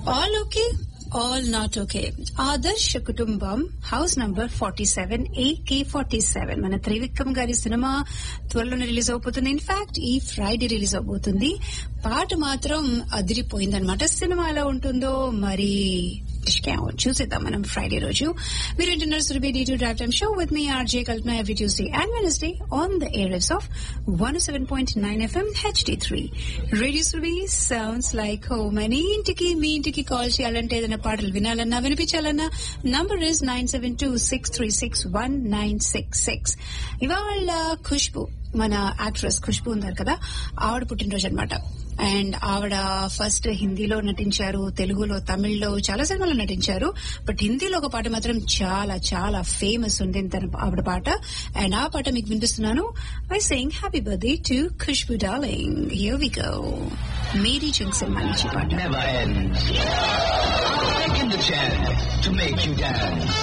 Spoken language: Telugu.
All okay all not okay Adarsha Kutumbam house number forty seven A K forty seven మన త్రివిక్రమ్ గారి సినిమా త్వరలోనే రిలీజ్ అవబోతుంది ఇన్ఫాక్ట్ ఈ ఫ్రైడే రిలీజ్ అవబోతుంది పాట మాత్రం అదిరిపోయిందనమాట సినిమా ఎలా ఉంటుందో మరి చూసేద్దాం మనం ఫ్రైడే రోజు మీరు వింటున్నారు Surabhi D to drive time show with me RJ Kalpana every Tuesday and Wednesday on the airwaves of one seven point nine FM HD three radio Surabhi sounds like home అని ఇంటికి మీ ఇంటికి కాల్ చేయాలంటే ఏదైనా పాటలు వినాలన్నా వినిపించాలన్నా number is nine seven two six three six one nine six six ఇవాళ ఖుష్బు మన యాక్ట్రెస్ ఖుష్బు ఉన్నారు కదా ఆవిడ పుట్టినరోజు అనమాట అండ్ ఆవిడ ఫస్ట్ హిందీలో నటించారు తెలుగులో తమిళ్లో చాలా సినిమాలో నటించారు బట్ హిందీలో ఒక పాట మాత్రం చాలా చాలా ఫేమస్ ఉంది తన ఆవిడ పాట అండ్ ఆ పాట మీకు వినిపిస్తున్నాను I saying happy birthday to Khushbu darling here we go మేరీ చింగ్ సినిమా నుంచి పాట never ends. Taking the chance to make you dance.